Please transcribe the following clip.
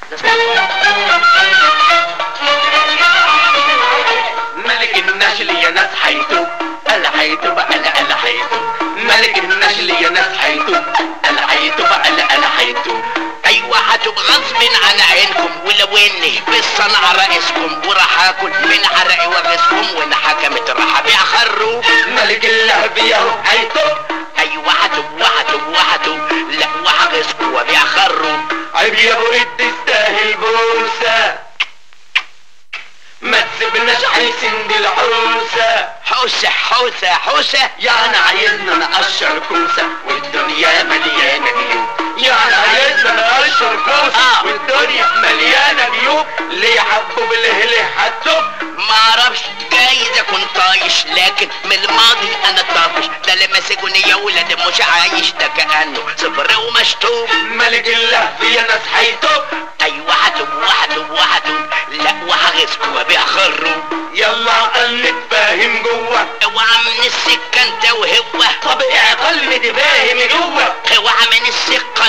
ملك النشل يا ناس حيتوب انا حيتوب انا انا حيتوب ملك النشل يا ناس حيتوب انا حيتوب انا انا حيتوب ايوه هتبقى غصب عن عينكم ولو اني بالصنع رئيسكم وراح اكل من عرقي ورثكم وان حكمت راح ابيع خروف ملك اللهب ياهو حيتوب ايوه هتب وهتب وهتب لا وهغصكم وابيع خروف عيب يا ابو ايد تستاهل بوسه ما تسيبناش حيسند العروسه حوسه حوسه حوسه يعني عايزنا نقشر كوسه والدنيا مليانه جيوب يعني عايزنا نقشر كوسه آه. والدنيا مليانه جيوب ليه حبوا بالهلي حتى ما اعرفش جايز اكون طايش لكن من الماضي انا طافش ده اللي ماسكني يا ولد مش عايش ده كانه صفر ومشطوب ملك اللهب يا ناس حيتوب ايوه هتب وهتب وهتب لا وهغسكم وابيع خروف يلا عقل نتفاهم جوه اوعى من السكه انت وهو طب ايه عقل نتفاهم جوه اوعى من السكه